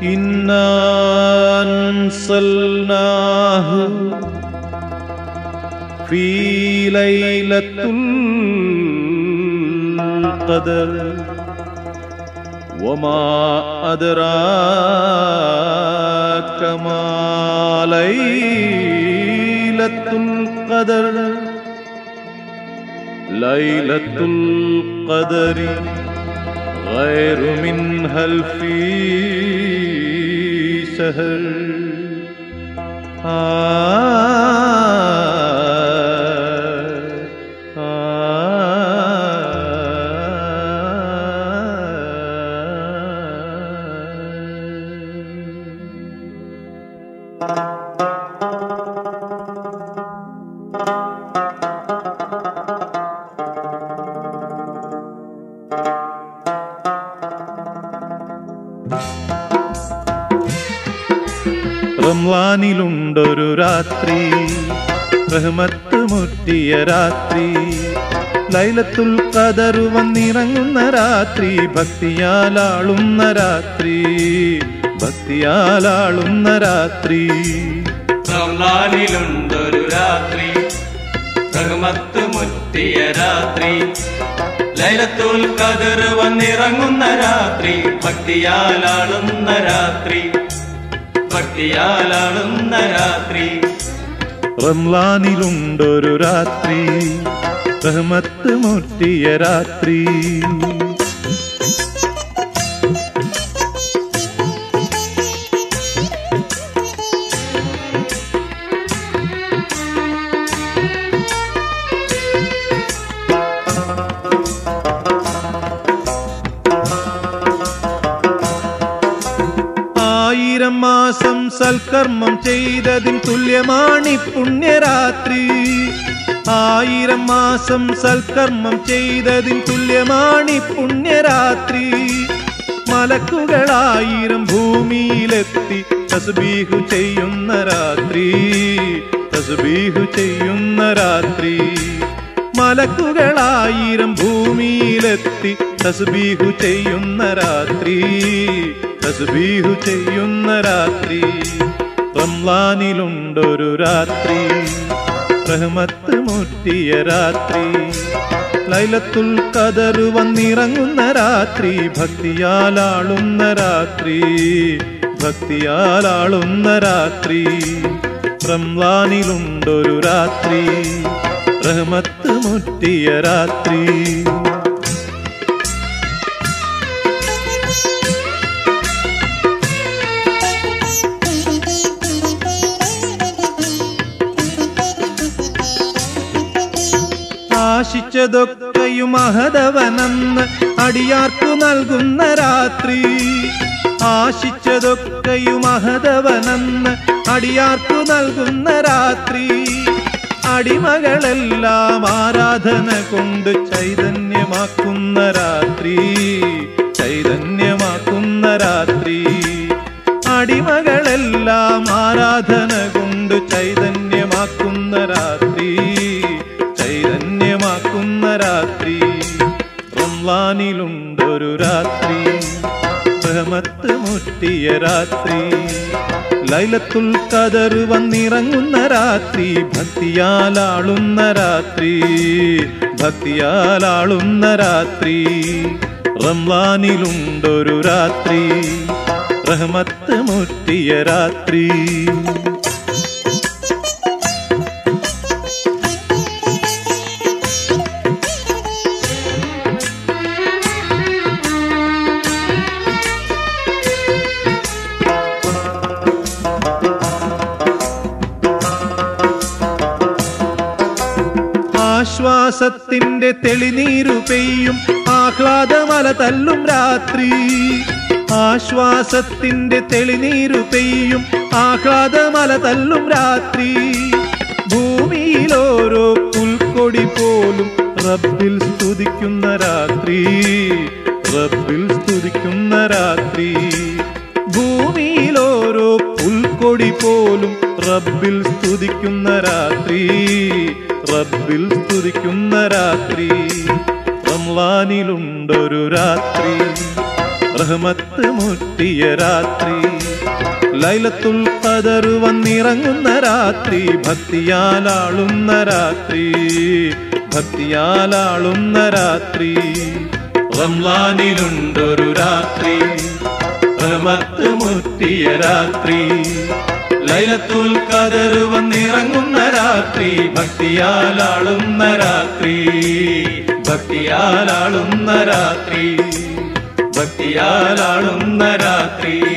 إنا أنزلناه في ليلة القدر وما أدراك ما ليلة القدر ليلة القدر غير من ألف شهر آه آه റംലാനിലുണ്ടൊരു രാത്രി റഹ്മത്ത് മുറ്റിയ രാത്രി ലൈലത്തുൽ ഖദർ വന്നിറങ്ങുന്ന രാത്രി ഭക്തിയാലാളുന്ന രാത്രി ഭക്തിയാലാളുന്ന രാത്രി റംലാനിലുണ്ടൊരു രാത്രി റഹ്മത്ത് മുറ്റിയ രാത്രി ലൈലത്തുൽ കതിർ വന്നിറങ്ങുന്ന രാത്രി ഭക്തിയാലാളുന്ന രാത്രി ഭക്തിയാലാളുന്ന രാത്രി റംലാനിലുണ്ടൊരു രാത്രി റഹ്മത്ത് മുറ്റിയ രാത്രി ആയിരം മാസം സൽക്കർമ്മം ചെയ്തതിൻ തുല്യമാണി പുണ്യരാത്രി ആയിരം മാസം സൽക്കർമ്മം ചെയ്തതിൻ തുല്യമാണി പുണ്യരാത്രി മലക്കുകളായിരം ഭൂമിയിലെത്തി തസ്ബീഹു ചെയ്യുന്ന രാത്രി തസ്ബീഹു ചെയ്യുന്ന രാത്രി മലക്കുകളായിരം ഭൂമിയിലെത്തി തസ്ബീഹു ചെയ്യുന്ന രാത്രി തസ്ബീഹു ചെയ്യുന്ന രാത്രി റംലാനിലുണ്ടൊരു രാത്രി റഹ്മത്ത് മുറ്റിയ രാത്രി ലൈലത്തുൽ ഖദർ വന്നിറങ്ങുന്ന രാത്രി ഭക്തിയാലാളുന്ന രാത്രി ഭക്തിയാലാളുന്ന രാത്രി റംലാനിലുണ്ടൊരു രാത്രി റഹ്മത്ത് മുറ്റിയ രാത്രി ആശിച്ചതൊക്കെയും മഹതവനെന്ന് അടിയാർക്കു നൽകുന്ന രാത്രി ആശിച്ചതൊക്കെയും മഹതവനെന്ന് അടിയാർക്കു നൽകുന്ന രാത്രി അടിമകളെല്ലാം ആരാധന കൊണ്ട് ചൈതന്യമാക്കുന്ന രാത്രി ചൈതന്യമാക്കുന്ന രാത്രി അടിമകളെല്ലാം ആരാധന കൊണ്ട് ചൈതന്യമാക്കുന്ന രാത്രി ചൈതന്യമാക്കുന്ന രാത്രി റംലാനിലുണ്ടൊരു രാത്രി റഹ്മത്ത് മുറ്റിയ രാത്രി ലൈലത്തുൽ ഖദർ വന്നിറങ്ങുന്ന രാത്രി ഭക്തിയാലാളുന്ന രാത്രി ഭക്തിയാലാളുന്ന രാത്രി റംലാനിലുണ്ടൊരു രാത്രി റഹ്മത്ത് മുറ്റിയ രാത്രി ആശ്വാസത്തിന്റെ തെളിനീരു പെയ്യും ആഹ്ലാദമല തല്ലും രാത്രി ആശ്വാസത്തിന്റെ തെളിനീരു പെയ്യും ആഹ്ലാദമല തല്ലും രാത്രി ഭൂമിയിലോരോ പുൽക്കൊടി പോലും റബ്ബിൽ സ്തുതിക്കുന്ന രാത്രി റബ്ബിൽ സ്തുതിക്കുന്ന രാത്രി ഭൂമിയിലോരോ പുൽക്കൊടി പോലും റബ്ബിൽ സ്തുതിക്കുന്ന രാത്രി റബ്ബിൽ സ്തുതിക്കുന്ന രാത്രി റംലാനിലുണ്ടൊരു രാത്രി റഹ്മത്ത് മുറ്റിയ രാത്രി ലൈലത്തുൽ ഖദർ വന്നിറങ്ങുന്ന രാത്രി ഭക്തിയാലാളുന്ന രാത്രി ഭക്തിയാലാളുന്ന രാത്രി റംലാനിലുണ്ടൊരു രാത്രി റഹ്മത്ത് മുറ്റിയ രാത്രി ലൈലത്തുൽ ഖദർ വന്നിറങ്ങുന്ന രാത്രി ഭക്തിയാലാളുന്ന രാത്രി ഭക്തിയാലാളുന്ന രാത്രി ഭക്തിയാലാളുന്ന രാത്രി